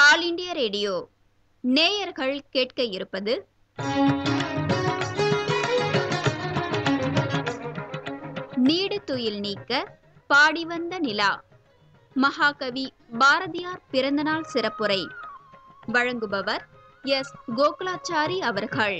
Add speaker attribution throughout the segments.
Speaker 1: all India radio நேயர்கள் கேட்க இருப்பது நீடு துயில் நீக்க பாடி வந்த நிலா மகாகவி பாரதியார் பிறந்தநாள் சிறப்புரை வழங்குபவர் எஸ் கோகுலாச்சாரி அவர்கள்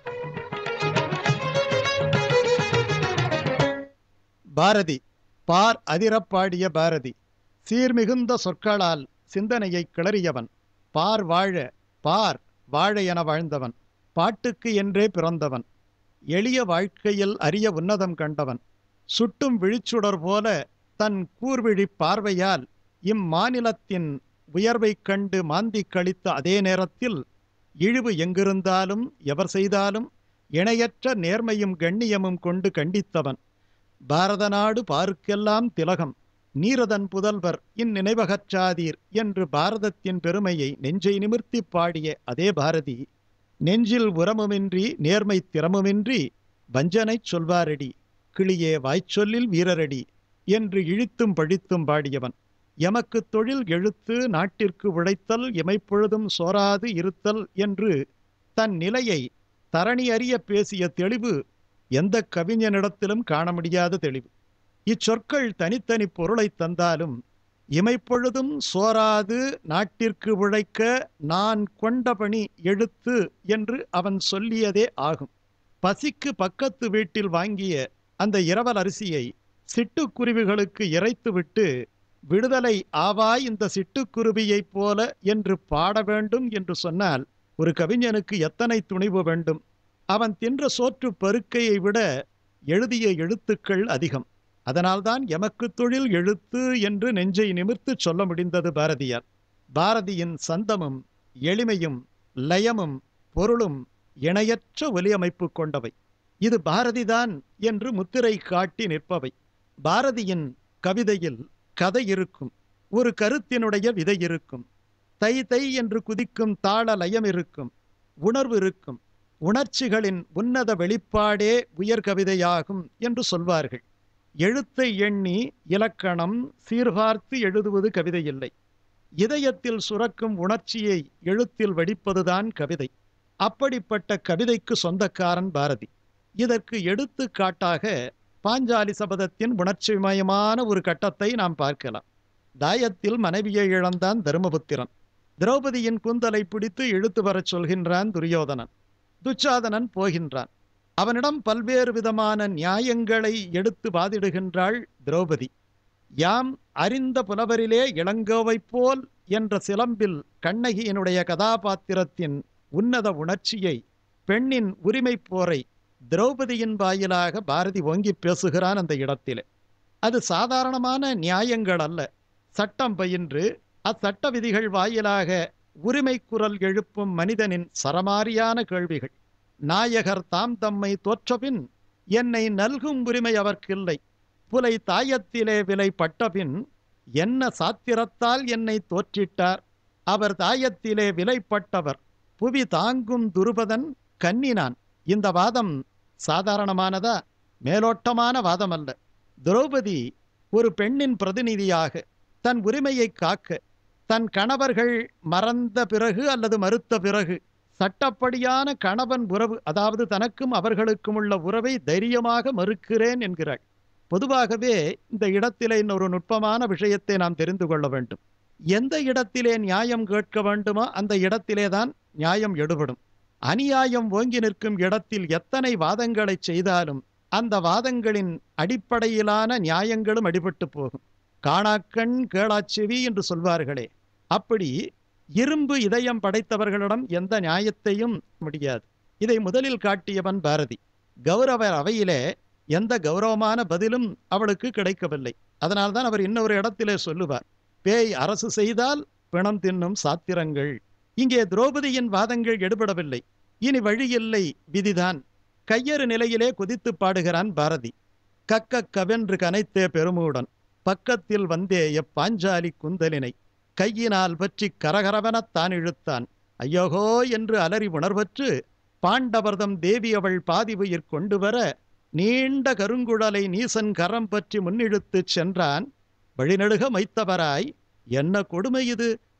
Speaker 2: பாரதி பார் அதிரப் பாடிய பாரதி சீர்மிகுந்த சொற்களால் சிந்தனையை கிளறியவன் பார் வாழ பார் வாழ என வாழ்ந்தவன் பாட்டுக்கு என்றே பிறந்தவன் எளிய வாழ்க்கையில் அரிய உன்னதம் கண்டவன் சுட்டும் விழிச்சுடர் போல தன் கூர்விழி பார்வையால் இம்மாநிலத்தின் உயர்வைக் கண்டு மாந்திக் கழித்த அதே நேரத்தில் இழிவு எங்கிருந்தாலும் எவர் செய்தாலும் இணையற்ற நேர்மையும் கண்ணியமும் கொண்டு கண்டித்தவன் பாரத நாடு பாருக்கெல்லாம் திலகம் நீரதன் புதல்வர் இந்நினைவகற்றாதீர் என்று பாரதத்தின் பெருமையை நெஞ்சை நிமிர்த்தி பாடிய அதே பாரதி நெஞ்சில் உரமுமின்றி நேர்மை திறமுமின்றி வஞ்சனைச் சொல்வாரடி கிளியே வாய்ச்சொல்லில் வீரரடி என்று இழித்தும் பழித்தும் பாடியவன் எமக்கு தொழில் எழுத்து நாட்டிற்கு உழைத்தல் எமைப்பொழுதும் சோராது இருத்தல் என்று தன் நிலையை தரணி அறிய பேசிய தெளிவு எந்த கவிஞனிடத்திலும் காண முடியாத தெளிவு இச்சொற்கள் தனித்தனி பொருளை தந்தாலும் இமைப்பொழுதும் சோராது நாட்டிற்கு உழைக்க நான் கொண்ட பணி எழுத்து என்று அவன் சொல்லியதே ஆகும் பசிக்கு பக்கத்து வீட்டில் வாங்கிய அந்த இரவல் அரிசியை சிட்டுக்குருவிகளுக்கு இறைத்துவிட்டு விடுதலை ஆவாய் இந்த சிட்டுக்குருவியைப் போல என்று பாட வேண்டும் என்று சொன்னால் ஒரு கவிஞனுக்கு எத்தனை துணிவு வேண்டும் அவன் தின்ற சோற்று பருக்கையை விட எழுதிய எழுத்துக்கள் அதிகம் அதனால்தான் எமக்கு தொழில் எழுத்து என்று நெஞ்சை நிமிர்த்து சொல்ல முடிந்தது பாரதியார் பாரதியின் சந்தமும் எளிமையும் லயமும் பொருளும் இணையற்ற ஒலியமைப்பு கொண்டவை இது பாரதிதான் என்று முத்திரை காட்டி நிற்பவை பாரதியின் கவிதையில் கதை இருக்கும் ஒரு கருத்தினுடைய விதை இருக்கும் தை தை என்று குதிக்கும் தாள லயம் இருக்கும் உணர்வு இருக்கும் உணர்ச்சிகளின் உன்னத வெளிப்பாடே உயர் கவிதையாகும் என்று சொல்வார்கள் எழுத்தை எண்ணி இலக்கணம் சீர்பார்த்து எழுதுவது கவிதை இல்லை இதயத்தில் சுரக்கும் உணர்ச்சியை எழுத்தில் வடிப்பதுதான் கவிதை அப்படிப்பட்ட கவிதைக்கு சொந்தக்காரன் பாரதி இதற்கு எடுத்துக்காட்டாக பாஞ்சாலி சபதத்தின் உணர்ச்சிமயமான ஒரு கட்டத்தை நாம் பார்க்கலாம் தாயத்தில் மனைவியை இழந்தான் தருமபுத்திரன் திரௌபதியின் குந்தலை பிடித்து இழுத்து வரச் சொல்கின்றான் துரியோதனன் துச்சாதனன் போகின்றான் அவனிடம் பல்வேறு விதமான நியாயங்களை எடுத்து வாதிடுகின்றாள் திரௌபதி யாம் அறிந்த புலவரிலே இளங்கோவைப் போல் என்ற சிலம்பில் கண்ணகியினுடைய கதாபாத்திரத்தின் உன்னத உணர்ச்சியை பெண்ணின் உரிமைப் போரை திரௌபதியின் வாயிலாக பாரதி ஓங்கி பேசுகிறான் அந்த இடத்திலே அது சாதாரணமான நியாயங்கள் அல்ல சட்டம் பயின்று அச்சட்ட விதிகள் வாயிலாக உரிமை குரல் எழுப்பும் மனிதனின் சரமாரியான கேள்விகள் நாயகர் தாம் தம்மை தோற்றபின் என்னை நல்கும் உரிமை அவர்க்கில்லை புலை தாயத்திலே விலை பட்டபின் என்ன சாத்திரத்தால் என்னை தோற்றிட்டார் அவர் தாயத்திலே விலைப்பட்டவர் புவி தாங்கும் துருபதன் கன்னினான் இந்த வாதம் சாதாரணமானதா மேலோட்டமான வாதம் அல்ல திரௌபதி ஒரு பெண்ணின் பிரதிநிதியாக தன் உரிமையை காக்க தன் கணவர்கள் மறந்த பிறகு அல்லது மறுத்த பிறகு சட்டப்படியான கணவன் உறவு அதாவது தனக்கும் அவர்களுக்கும் உள்ள உறவை தைரியமாக மறுக்கிறேன் என்கிறாள் பொதுவாகவே இந்த இடத்திலே இன்னொரு நுட்பமான விஷயத்தை நாம் தெரிந்து கொள்ள வேண்டும் எந்த இடத்திலே நியாயம் கேட்க வேண்டுமோ அந்த இடத்திலே தான் நியாயம் எடுபடும் அநியாயம் ஓங்கி நிற்கும் இடத்தில் எத்தனை வாதங்களை செய்தாலும் அந்த வாதங்களின் அடிப்படையிலான நியாயங்களும் அடிபட்டு போகும் காணாக்கண் கேளாச்செவி என்று சொல்வார்களே அப்படி இரும்பு இதயம் படைத்தவர்களிடம் எந்த நியாயத்தையும் முடியாது இதை முதலில் காட்டியவன் பாரதி கௌரவ அவையிலே எந்த கௌரவமான பதிலும் அவளுக்கு கிடைக்கவில்லை அதனால்தான் அவர் இன்னொரு இடத்திலே சொல்லுவார் பேய் அரசு செய்தால் பிணம் தின்னும் சாத்திரங்கள் இங்கே திரௌபதியின் வாதங்கள் எடுபடவில்லை இனி வழியில்லை விதிதான் கையறு நிலையிலே குதித்து பாடுகிறான் பாரதி கக்க கவென்று கனைத்தே பெருமூடன் பக்கத்தில் வந்தே எப்பாஞ்சாலி குந்தலினை கையினால் பற்றி கரகரவனத் தான் இழுத்தான் ஐயோகோ என்று அலறி உணர்வற்று பாண்டவர்தம் தேவி அவள் பாதி உயிர் கொண்டு வர நீண்ட கருங்குழலை நீசன் கரம் பற்றி முன்னிழுத்துச் சென்றான் வழிநடுக மைத்தவராய் என்ன கொடுமை இது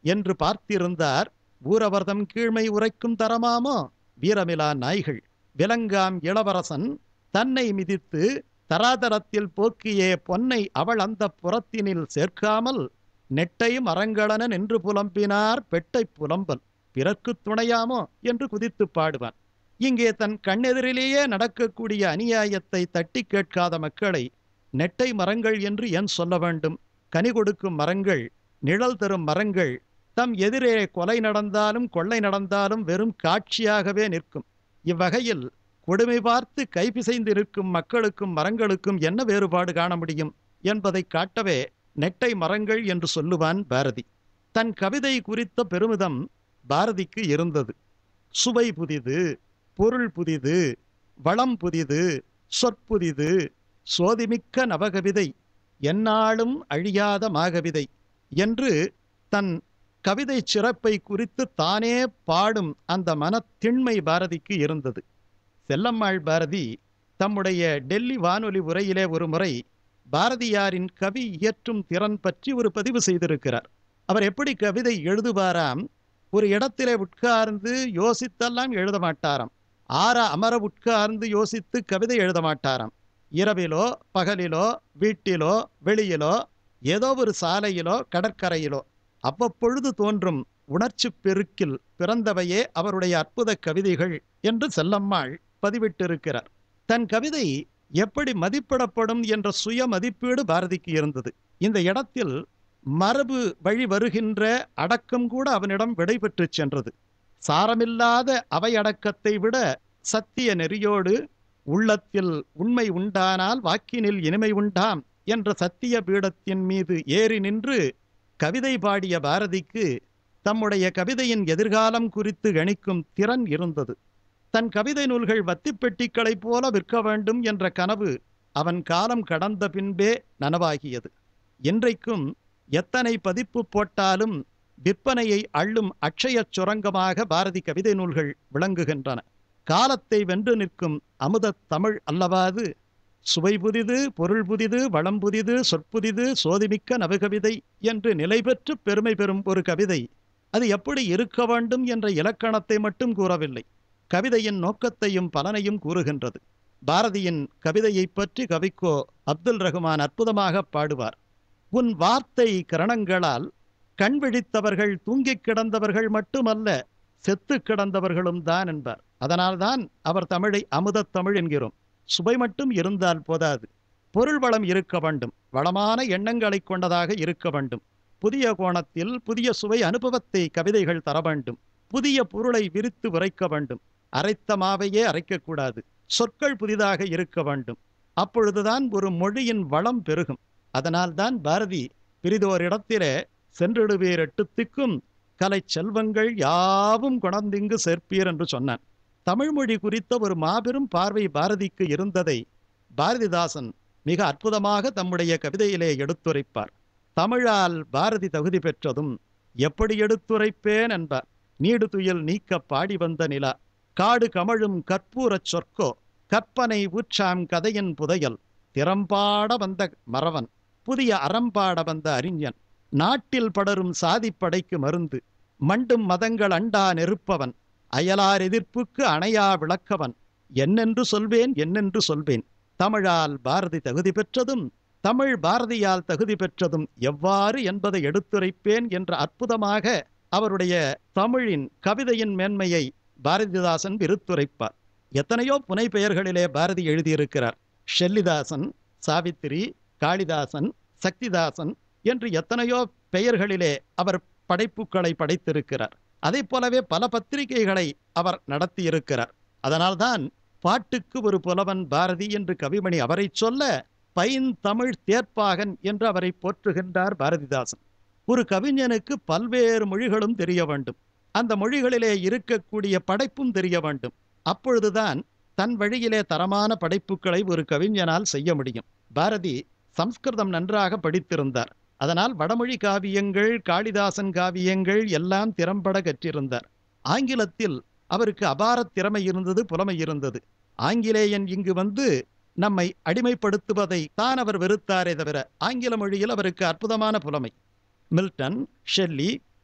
Speaker 2: என்று பார்த்திருந்தார் ஊரவர்தம் கீழ்மை உரைக்கும் தரமாமோ வீரமிலா நாய்கள் விலங்காம் இளவரசன் தன்னை மிதித்து தராதரத்தில் போக்கியே பொன்னை அவள் அந்த புறத்தினில் சேர்க்காமல் நெட்டை மரங்களன நின்று புலம்பினார் பெட்டை புலம்பல் பிறர்க்குத் துணையாமோ என்று குதித்துப் பாடுவான் இங்கே தன் கண்ணெதிரிலேயே நடக்கக்கூடிய அநியாயத்தை தட்டி கேட்காத மக்களை நெட்டை மரங்கள் என்று ஏன் சொல்ல வேண்டும் கனி கொடுக்கும் மரங்கள் நிழல் தரும் மரங்கள் தம் எதிரே கொலை நடந்தாலும் கொள்ளை நடந்தாலும் வெறும் காட்சியாகவே நிற்கும் இவ்வகையில் கொடுமை பார்த்து கைபிசைந்திருக்கும் மக்களுக்கும் மரங்களுக்கும் என்ன வேறுபாடு காண முடியும் என்பதை காட்டவே நெட்டை மரங்கள் என்று சொல்லுவான் பாரதி தன் கவிதை குறித்த பெருமிதம் பாரதிக்கு இருந்தது சுவை புதிது பொருள் புதிது வளம் புதிது சொற்புதிது சோதிமிக்க நவகவிதை எந்நாளும் அழியாத மாகவிதை என்று தன் கவிதை சிறப்பை குறித்து தானே பாடும் அந்த மனத்திண்மை பாரதிக்கு இருந்தது செல்லம்மாள் பாரதி தம்முடைய டெல்லி வானொலி உரையிலே ஒரு முறை பாரதியாரின் கவி இயற்றும் திறன் பற்றி ஒரு பதிவு செய்திருக்கிறார் அவர் எப்படி கவிதை எழுதுவாராம் ஒரு இடத்திலே உட்கார்ந்து யோசித்தெல்லாம் எழுத மாட்டாராம் ஆற அமர உட்கார்ந்து யோசித்து கவிதை எழுத மாட்டாராம் இரவிலோ பகலிலோ வீட்டிலோ வெளியிலோ ஏதோ ஒரு சாலையிலோ கடற்கரையிலோ அவ்வப்பொழுது தோன்றும் உணர்ச்சி பெருக்கில் பிறந்தவையே அவருடைய அற்புத கவிதைகள் என்று செல்லம்மாள் பதிவிட்டிருக்கிறார் தன் கவிதை எப்படி மதிப்பிடப்படும் என்ற சுய மதிப்பீடு பாரதிக்கு இருந்தது இந்த இடத்தில் மரபு வழி வருகின்ற அடக்கம் கூட அவனிடம் விடைபெற்று சென்றது சாரமில்லாத அவை அடக்கத்தை விட சத்திய நெறியோடு உள்ளத்தில் உண்மை உண்டானால் வாக்கினில் இனிமை உண்டாம் என்ற சத்திய பீடத்தின் மீது ஏறி நின்று கவிதை பாடிய பாரதிக்கு தம்முடைய கவிதையின் எதிர்காலம் குறித்து கணிக்கும் திறன் இருந்தது தன் கவிதை நூல்கள் வத்திப்பெட்டிகளைப் போல விற்க வேண்டும் என்ற கனவு அவன் காலம் கடந்த பின்பே நனவாகியது இன்றைக்கும் எத்தனை பதிப்பு போட்டாலும் விற்பனையை அள்ளும் அட்சயச் சுரங்கமாக பாரதி கவிதை நூல்கள் விளங்குகின்றன காலத்தை வென்று நிற்கும் அமுதத் தமிழ் அல்லவாது சுவை புதிது பொருள் புதிது வளம் புதிது சொற்புதிது சோதிமிக்க நவகவிதை என்று நிலை பெற்று பெருமை பெறும் ஒரு கவிதை அது எப்படி இருக்க வேண்டும் என்ற இலக்கணத்தை மட்டும் கூறவில்லை கவிதையின் நோக்கத்தையும் பலனையும் கூறுகின்றது பாரதியின் கவிதையைப் பற்றி கவிக்கோ அப்துல் ரகுமான் அற்புதமாக பாடுவார் உன் வார்த்தை கிரணங்களால் கண் விழித்தவர்கள் தூங்கிக் கிடந்தவர்கள் மட்டுமல்ல செத்து கிடந்தவர்களும் தான் என்பார் அதனால்தான் அவர் தமிழை அமுதத் தமிழ் என்கிறோம் சுவை மட்டும் இருந்தால் போதாது பொருள் வளம் இருக்க வேண்டும் வளமான எண்ணங்களை கொண்டதாக இருக்க வேண்டும் புதிய கோணத்தில் புதிய சுவை அனுபவத்தை கவிதைகள் தர வேண்டும் புதிய பொருளை விரித்து உரைக்க வேண்டும் அரைத்த மாவையே அரைக்கக்கூடாது சொற்கள் புதிதாக இருக்க வேண்டும் அப்பொழுதுதான் ஒரு மொழியின் வளம் பெருகும் அதனால்தான் பாரதி பிரிதோர் இடத்திலே சென்றிடுவீர் எட்டுத்திக்கும் கலை செல்வங்கள் யாவும் குணந்திங்கு சேர்ப்பீர் என்று சொன்னான் தமிழ்மொழி குறித்த ஒரு மாபெரும் பார்வை பாரதிக்கு இருந்ததை பாரதிதாசன் மிக அற்புதமாக தம்முடைய கவிதையிலே எடுத்துரைப்பார் தமிழால் பாரதி தகுதி பெற்றதும் எப்படி எடுத்துரைப்பேன் என்பார் நீடு துயில் நீக்க பாடி வந்த நிலா காடு கமழும் கற்பூரச் சொற்கோ கற்பனை ஊற்றாம் கதையின் புதையல் திறம்பாட வந்த மறவன் புதிய அறம்பாட வந்த அறிஞன் நாட்டில் படரும் சாதிப்படைக்கு மருந்து மண்டும் மதங்கள் அண்டா நெருப்பவன் அயலார் எதிர்ப்புக்கு அணையா விளக்கவன் என்னென்று சொல்வேன் என்னென்று சொல்வேன் தமிழால் பாரதி தகுதி பெற்றதும் தமிழ் பாரதியால் தகுதி பெற்றதும் எவ்வாறு என்பதை எடுத்துரைப்பேன் என்ற அற்புதமாக அவருடைய தமிழின் கவிதையின் மேன்மையை பாரதிதாசன் விருத்துரைப்பார் எத்தனையோ புனை பெயர்களிலே பாரதி எழுதியிருக்கிறார் ஷெல்லிதாசன் சாவித்திரி காளிதாசன் சக்திதாசன் என்று எத்தனையோ பெயர்களிலே அவர் படைப்புகளை படைத்திருக்கிறார் அதே போலவே பல பத்திரிகைகளை அவர் நடத்தியிருக்கிறார் அதனால்தான் பாட்டுக்கு ஒரு புலவன் பாரதி என்று கவிமணி அவரை சொல்ல பைன் தமிழ் தேர்ப்பாகன் என்று அவரை போற்றுகின்றார் பாரதிதாசன் ஒரு கவிஞனுக்கு பல்வேறு மொழிகளும் தெரிய வேண்டும் அந்த மொழிகளிலே இருக்கக்கூடிய படைப்பும் தெரிய வேண்டும் அப்பொழுதுதான் தன் வழியிலே தரமான படைப்புகளை ஒரு கவிஞனால் செய்ய முடியும் பாரதி சம்ஸ்கிருதம் நன்றாக படித்திருந்தார் அதனால் வடமொழி காவியங்கள் காளிதாசன் காவியங்கள் எல்லாம் திறம்பட கற்றிருந்தார் ஆங்கிலத்தில் அவருக்கு அபார திறமை இருந்தது புலமை இருந்தது ஆங்கிலேயன் இங்கு வந்து நம்மை அடிமைப்படுத்துவதை தான் அவர் வெறுத்தாரே தவிர ஆங்கில மொழியில் அவருக்கு அற்புதமான புலமை மில்டன் ஷெல்லி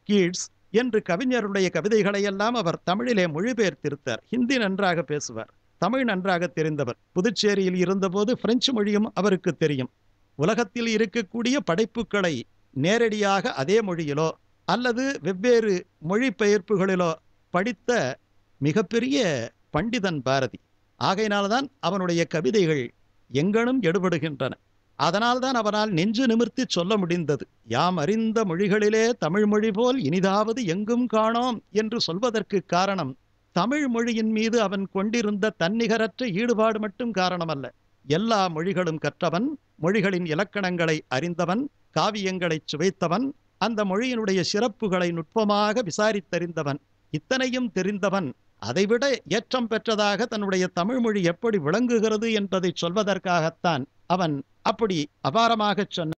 Speaker 2: கீட்ஸ் என்று கவிஞருடைய கவிதைகளையெல்லாம் அவர் தமிழிலே மொழிபெயர்த்திருத்தார் ஹிந்தி நன்றாக பேசுவார் தமிழ் நன்றாக தெரிந்தவர் புதுச்சேரியில் இருந்தபோது பிரெஞ்சு மொழியும் அவருக்கு தெரியும் உலகத்தில் இருக்கக்கூடிய படைப்புகளை நேரடியாக அதே மொழியிலோ அல்லது வெவ்வேறு மொழிபெயர்ப்புகளிலோ படித்த மிகப்பெரிய பண்டிதன் பாரதி ஆகையினால்தான் அவனுடைய கவிதைகள் எங்கனும் எடுபடுகின்றன அதனால்தான் அவனால் நெஞ்சு நிமிர்த்தி சொல்ல முடிந்தது யாம் அறிந்த மொழிகளிலே தமிழ் மொழி போல் இனிதாவது எங்கும் காணோம் என்று சொல்வதற்கு காரணம் தமிழ் மொழியின் மீது அவன் கொண்டிருந்த தன்னிகரற்ற ஈடுபாடு மட்டும் காரணமல்ல எல்லா மொழிகளும் கற்றவன் மொழிகளின் இலக்கணங்களை அறிந்தவன் காவியங்களைச் சுவைத்தவன் அந்த மொழியினுடைய சிறப்புகளை நுட்பமாக விசாரித்தறிந்தவன் இத்தனையும் தெரிந்தவன் அதைவிட ஏற்றம் பெற்றதாக தன்னுடைய தமிழ் மொழி எப்படி விளங்குகிறது என்பதை சொல்வதற்காகத்தான் அவன் அப்படி அபாரமாகச் சொன்ன